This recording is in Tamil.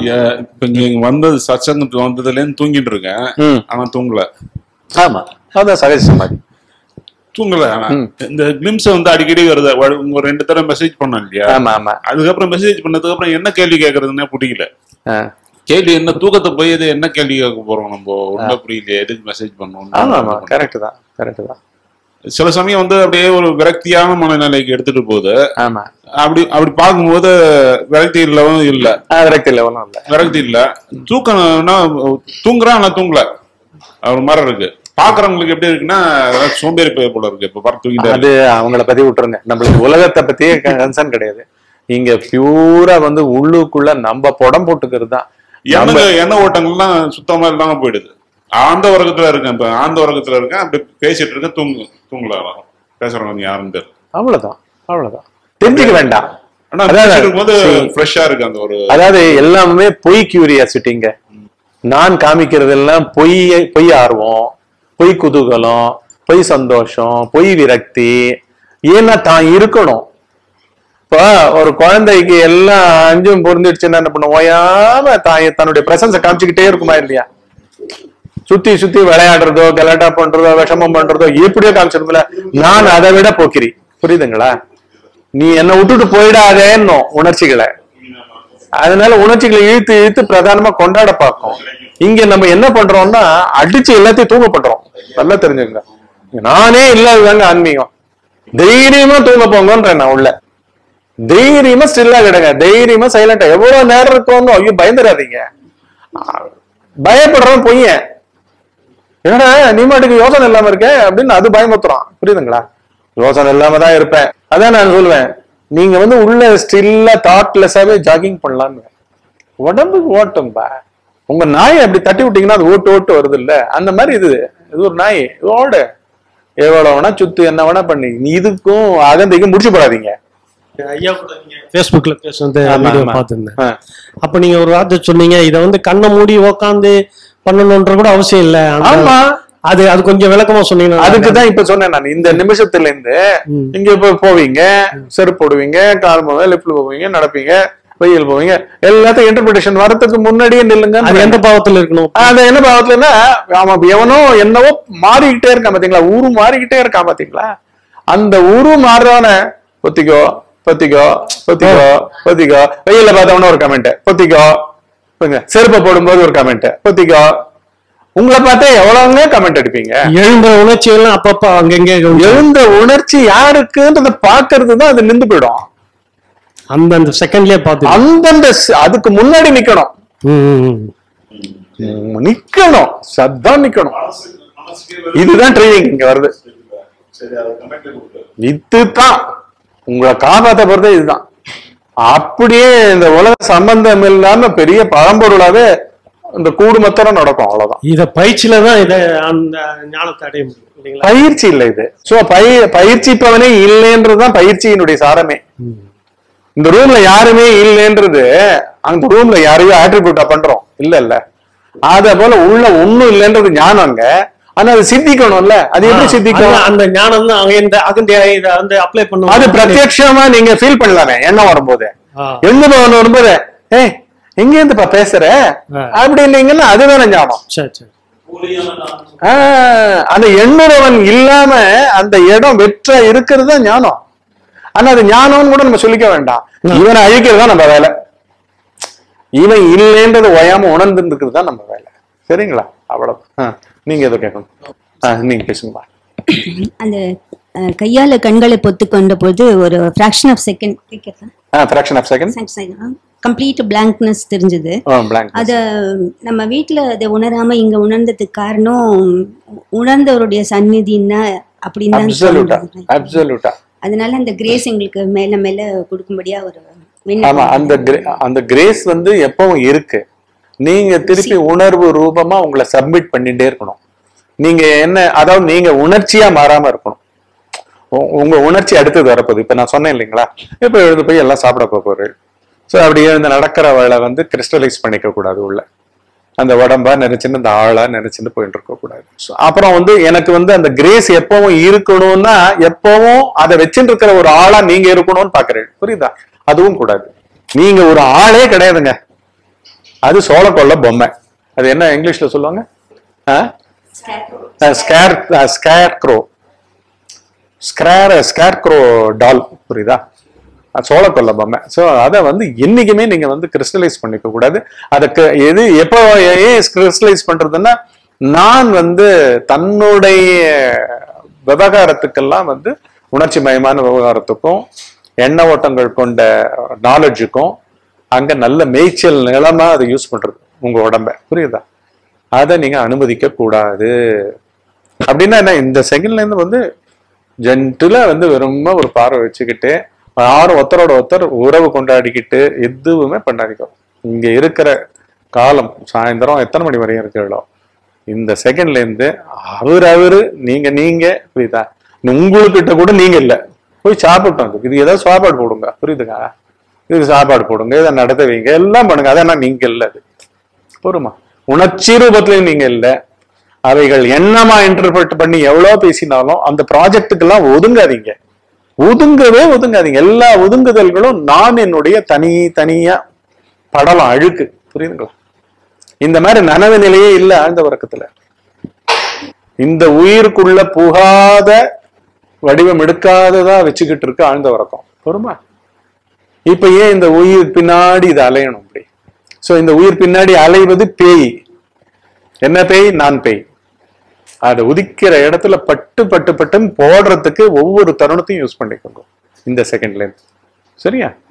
ஏ- இப்ப இங்க இங்க வந்தது சச்சங்கத்துக்கு வந்ததுல இருந்து தூங்கிட்டு இருக்கேன் ம் ஆனா தூங்கல ஆமா அதான் சகஜ சமாதி தூங்கல ஆனா ம். இந்த கிளிம்ஸ் வந்து அடிக்கடி வருது வ- உங்க ரெண்டு தடவை மெசேஜ் பண்ணோம் இல்லையா ஆமா ஆமா அதுக்கப்புறம் மெசேஜ் பண்ணதுக்கு அப்புறம் என்ன கேள்வி கேட்கறதுன்னே பிடிக்கல ஆ. கேள்வி என்ன தூக்கத்தை போய் இது என்ன கேள்வி கேட்க போறோம் நம்ம ஒண்ணும் புரியலையே எதுக்கு மெசேஜ் ஆமா ஆமா பண்ணணும் கரெக்ட் தான் கரெக்ட் தான் சில சமயம் வந்து அப்படியே ஒரு விரக்தியான மனநிலைக்கு எடுத்துட்டு போகுது ஆமா அப்படி அப்படி பார்க்கும்போது விரக்தி இல்லவும் இல்ல விரக்தி லெவலும் இல்ல விரக்தி இல்ல தூக்கம்னா தூங்குறான் ஆனா தூங்கல அவர் மாதிரி இருக்கு பாக்குறவங்களுக்கு எப்படி இருக்குன்னா ஏதாவது சோம்பேறி போய் போல இருக்கு இப்ப பார்த்து தூங்கிட்டாரு அது அவங்கள பத்தி விட்டுருங்க நம்மளுக்கு உலகத்தை பத்தியே கன்சர்ன் கிடையாது இங்க பியூரா வந்து உள்ளுக்குள்ள நம்ம புடம் போட்டுக்கிறது தான் எண்ணெய் எண்ணெய் ஓட்டங்கள்லாம் சுத்தமா இல்லாம போயிடுது ஆழ்ந்த உறக்கத்துல இருக்கேன் இப்ப ஆழ்ந்த உறக்கத்துல இருக்கேன் அப்படி பேசிட்டு இருக்கேன் தூங்கு தூங்கல பேசுறவங்க யாருன்னு தெரியல அவ்வளவுதான் அவ்வளவுதான் தெரிஞ்சுக்க வேண்டாம் ஆனா அதான் பேசிட்டு இருக்கும்போது see, ஃப்ரெஷ்ஷா இருக்கு அந்த ஒரு அதாவது எல்லாமே பொய் கியூரியாசிட்டிங்க நான் காமிக்கிறது எல்லாம் பொய் பொய் ஆர்வம் பொய் குதூகலம் பொய் சந்தோஷம் பொய் விரக்தி ஏன்னா தான் இருக்கணும் இப்போ ஒரு குழந்தைக்கு எல்லாம் அஞ்சும் பொருந்துடுச்சுன்னா என்ன பண்ணும் ஓயாம தான் தன்னுடைய பிரசன்ஸை காமிச்சுக்கிட்டே இருக்குமா இல்லையா சுத்தி சுத்தி விளையாடுறதோ கலாட்டா பண்றதோ விஷமம் பண்றதோ எப்படியோ காமிச்சிருக்கல நான் அதை விட போக்கிரி புரியுதுங்களா நீ என்னை விட்டுட்டு போயிடாதேன்னு உணர்ச்சிகளை அதனால உணர்ச்சிகளை இழுத்து இழுத்து பிரதானமா கொண்டாட பார்க்கும் இங்க நம்ம என்ன பண்றோம்னா அடிச்சு எல்லாத்தையும் தூங்க பண்றோம் நல்லா தெரிஞ்சுங்க நானே இல்லாததாங்க ஆன்மீகம் தைரியமா தூங்க போங்கன்றேன் நான் உள்ள தைரியமா ஸ்டில்லா கிடங்க தைரியமா சைலண்டா எவ்வளவு நேரம் இருக்கோங்க ஐயோ பயந்துடாதீங்க பயப்படுறவன் பொய்யன் என்னடா நீ மாட்டுக்கு யோசனை இல்லாம இருக்க அப்படின்னு அது பயமுத்துறான் புரியுதுங்களா யோசனை இல்லாம தான் இருப்பேன் அதான் நான் சொல்லுவேன் நீங்க வந்து உள்ள ஸ்டில்லா தாட்லெஸ்ஸாவே ஜாகிங் பண்ணலான்னு உடம்புக்கு ஓட்டும்பா உங்க நாயை அப்படி தட்டி விட்டீங்கன்னா அது ஓட்டு ஓட்டு வருது இல்ல அந்த மாதிரி இது இது ஒரு நாய் இது ஓடு எவ்வளவு வேணா சுத்து என்ன வேணா பண்ணி நீ இதுக்கும் அகந்தைக்கும் முடிச்சு போடாதீங்க ஐயா கூட நீங்க ஃபேஸ்புக்ல பேசுனது ஆமா, வீடியோ ஆமா. பார்த்திருந்தேன் ஆ. அப்ப நீங்க ஒரு வார்த்தை சொன்னீங்க இத வந்து கண்ணை மூடி உக்காந்து பண்ணணும்ன்ற கூட அவசியம் இல்ல அந்த- ஆமா அது அது கொஞ்சம் விளக்கமா சொன்னீங்கன்னா அதுக்குதான் இப்ப சொன்னேன் நான் இந்த நிமிஷத்துல இருந்து ம். இங்க இப்ப போவீங்க செருப்பு போடுவீங்க கால் போவீங்க லெப்ட்ல போவீங்க நடப்பீங்க வெயில் போவீங்க எல்லாத்தையும் இன்டர்பிரேஷன் வரதுக்கு முன்னாடியே நில்லுங்க அது எந்த பாவத்துல இருக்கணும் அது என்ன பாவத்துலன்னா அவன் எவனோ என்னவோ மாறிக்கிட்டே இருக்கான் பாத்தீங்களா ஊரு மாறிக்கிட்டே இருக்கான் பாத்தீங்களா அந்த ஊரு மாறுறவன பொத்திக்கோ பொத்திக்கோ பொத்திக்கோ பொத்திக்கோ வெயில பார்த்தவன ஒரு கமெண்ட் பொத்திக்கோ பாருங்க, செருப்பை போடும்போது ஒரு கமெண்ட் பொத்திக்கோ உங்களை பார்த்தா எவ்வளவுங்க கமெண்ட் அடிப்பீங்க எழுந்த உணர்ச்சி எல்லாம் அப்பப்ப அங்கங்கே எழுந்த உணர்ச்சி யாருக்குன்றத பாக்குறது தான் அது நின்று போயிடும் அந்த அந்த செகண்ட்லயே பாத்து அந்தந்த ஸ்- அதுக்கு முன்னாடி நிக்கணும் உம், நிக்கணும் சத்தம் நிக்கணும் இதுதான் ட்ரைனிங் இங்க வருது இதுதான் உங்களை காப்பாத்த போறதே இதுதான் அப்படியே இந்த உலக சம்பந்தம் இல்லாம பெரிய பழம்பொருளாவே இந்த கூடு மத்தரம் நடக்கும் அவ்வளவுதான் இத பயிற்சியில தான் இத அந்த ஞானத்தை அடைய முடியும் இல்லைங்களா பயிற்சி இல்லை இது சோ பய பயிற்சிப்பவனே இல்லைன்றதுதான் பயிற்சியினுடைய சாரமே இந்த ரூம்ல யாருமே இல்லைன்றது அந்த ரூம்ல யாரையோ ஆட்ரிபியூட்டா பண்றோம் இல்ல இல்ல அத போல உள்ள ஒண்ணும் இல்லைன்றது ஞானம் அங்க ஆனா அது சித்திக்கணும்ல அது எப்படி சித்திக்கும் அந்த- அந்த ஞானம் தான் அவங்க இந்த அகண்ட இத வந்து அப்ளை பண்ணுவாங்க அது பிரத்யட்சமா நீங்க ஃபீல் பண்ணலாமே எண்ணம் வரும்போது ஆ. எண்ணம் வரும்போது ஏய் எங்க இருந்துப்பா பேசுற ஆ. அப்படி இல்லைங்கன்னா அதுதானே ஞானம் சரி சரி ஆஹ் அந்த எண்ணுறவன் இல்லாம அந்த இடம் வெற்ற இருக்கிறது தான் ஞானம் ஆனா அது ஞானம்னு கூட நம்ம சொல்லிக்க வேண்டாம் இவனை அழிக்கிறது தான் நம்ம வேலை இவன் இல்லைன்றது ஓயாம உணர்ந்து இருக்கிறது தான் நம்ம வேலை சரிங்களா அவ்வளவு ஆ, நீங்க எதோ கேட்கணும் ஆ, நீங்க பேசுங்கப்பா அந்த அஹ், கையால கண்களை பொத்து கொண்ட போது ஒரு fraction of second fraction of second complete blankness தெரிஞ்சது பிளாங்க் அத நம்ம வீட்ல அதை உணராம இங்க உணர்ந்ததுக்கு காரணம் உணர்ந்தவருடைய சந்நிதின்னா அப்படின்னு தான் அப்சல்யூட்டா தோணுது. அப்சல்யூட்டா அதனால அந்த கிரேஸ் எங்களுக்கு மேல மேல கொடுக்கும்படியா ஒரு ஆமா விண்ணப்பம். அந்த gra- அந்த கிரேஸ் வந்து எப்பவும் இருக்கு நீங்க திருப்பி உணர்வு ரூபமா உங்களை சப்மிட் பண்ணிட்டே இருக்கணும் நீங்க என்ன அதாவது நீங்க உணர்ச்சியா மாறாம இருக்கணும் உ- உங்க உணர்ச்சி அடுத்தது வரப்போகுது இப்ப நான் சொன்னேன் இல்லைங்களா இப்ப எழுந்து போய் எல்லாம் சாப்பிட போறேன் ஸோ அப்படி எழுந்து நடக்கிற வேலை வந்து கிறிஸ்டலைஸ் பண்ணிக்க கூடாது உள்ள அந்த உடம்பா நினைச்சுன்னு அந்த ஆளா நினைச்சுன்னு போயிட்டு இருக்க கூடாது So, அப்புறம் வந்து எனக்கு வந்து அந்த கிரேஸ் எப்பவும் இருக்கணும்னா எப்பவும் அதை வச்சுட்டு இருக்கிற ஒரு ஆளா நீங்க இருக்கணும்னு பாக்குறேன் புரியுதா அதுவும் கூடாது நீங்க ஒரு ஆளே கிடையாதுங்க அது சோளக்கொள்ள பொம்மை அது என்ன இங்கிலீஷ்ல சொல்லுவாங்க scare scarecrow scare scarecrow doll புரியுதா அது சோளக்கொல்ல பொம்மை ஸோ அதை வந்து என்னைக்குமே நீங்க வந்து கிறிஸ்டலைஸ் பண்ணிக்க கூடாது அதுக்கு எது எப்போ ஏன் கிறிஸ்டலைஸ் பண்றதுன்னா நான் வந்து தன்னுடைய விவகாரத்துக்கெல்லாம் வந்து உணர்ச்சி மயமான விவகாரத்துக்கும் எண்ண ஓட்டங்கள் கொண்ட நாலேஜுக்கும் அங்க நல்ல மேய்ச்சல் நிலமா அதை யூஸ் பண்றது உங்க உடம்ப புரியுதா அதை நீங்க அனுமதிக்க கூடாது அப்படின்னா என்ன இந்த செகண்ட்ல இருந்து வந்து ஜென்டிலா வந்து வெறும ஒரு பார்வை வச்சுக்கிட்டு யாரும் ஒருத்தரோட ஒருத்தர் உறவு கொண்டாடிக்கிட்டு எதுவுமே பண்ணாதீங்க இங்க இருக்கிற காலம் சாயந்தரம் எத்தனை மணி வரையும் இருக்கீங்களோ இந்த செகண்ட்ல இருந்து அவர் அவரு நீங்க நீங்க புரியுதா உங்களுக்கிட்ட கூட நீங்க இல்ல போய் சாப்பிட்டோம் அதுக்கு இது ஏதாவது சாப்பாடு போடுங்க புரியுதுங்க இது சாப்பாடு போடுங்க இதை நடத்த வைங்க எல்லாம் பண்ணுங்க அதெல்லாம் நீங்க இல்ல அது பொறுமா உணர்ச்சி ரூபத்திலையும் நீங்க இல்ல அவைகள் என்னமா இன்டர்பிரட் பண்ணி எவ்வளவு பேசினாலும் அந்த ப்ராஜெக்டுக்கெல்லாம் ஒதுங்காதீங்க ஒதுங்கவே ஒதுங்காதீங்க எல்லா ஒதுங்குதல்களும் நான் என்னுடைய தனி தனியா படலாம் அழுக்கு புரியுதுங்களா இந்த மாதிரி நனவு நிலையே இல்ல ஆழ்ந்த உறக்கத்துல இந்த உயிருக்குள்ள புகாத வடிவம் எடுக்காததா வச்சுக்கிட்டு இருக்கு ஆழ்ந்த உறக்கம் பொறுமா இப்ப ஏன் இந்த உயிர் பின்னாடி இது அலையணும் அப்படி சோ இந்த உயிர் பின்னாடி அலைவது பேய் என்ன பேய் நான் பேய் அதை உதிக்கிற இடத்துல பட்டு பட்டு பட்டுன்னு போடுறதுக்கு ஒவ்வொரு தருணத்தையும் யூஸ் பண்ணிக்கோங்க இந்த செகண்ட்ல இருந்து சரியா